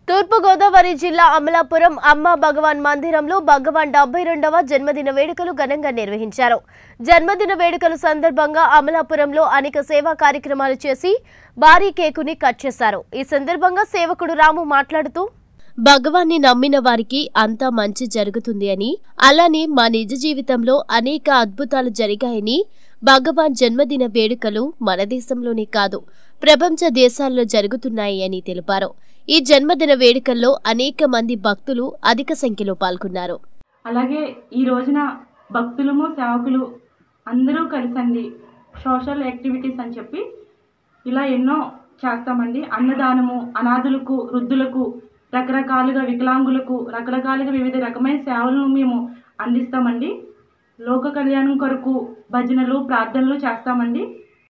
తూర్పుగోదావరి జిల్లా అమలాపురం అమ్మ భగవాన్ మందిరంలో భగవాన్ డెబ్బై రెండవ జన్మదిన వేడుకలు ఘనంగా నిర్వహించారు జన్మదిన వేడుకల సందర్భంగా అమలాపురంలో అనేక సేవా కార్యక్రమాలు చేసి భారీ కేకుని కట్ చేశారు ఈ సందర్భంగా సేవకుడు రాము మాట్లాడుతూ భగవాన్ని నమ్మిన వారికి అంతా మంచి జరుగుతుంది అని అలానే మా నిజ జీవితంలో అనేక అద్భుతాలు జరిగాయని భగవాన్ జన్మదిన వేడుకలు మన దేశంలోనే కాదు ప్రపంచ దేశాల్లో జరుగుతున్నాయి అని తెలిపారు ఈ జన్మదిన వేడుకల్లో అనేక మంది భక్తులు అధిక సంఖ్యలో పాల్గొన్నారు అలాగే ఈ రోజున భక్తులము సేవకులు అందరూ కలిసండి సోషల్ యాక్టివిటీస్ అని చెప్పి ఇలా ఎన్నో చేస్తామండి అన్నదానము అనాథులకు వృద్ధులకు రకరకాలుగా వికలాంగులకు రకరకాలుగా వివిధ రకమైన సేవలను మేము అందిస్తామండి లోక కళ్యాణం కొరకు భజనలు ప్రార్థనలు చేస్తామండి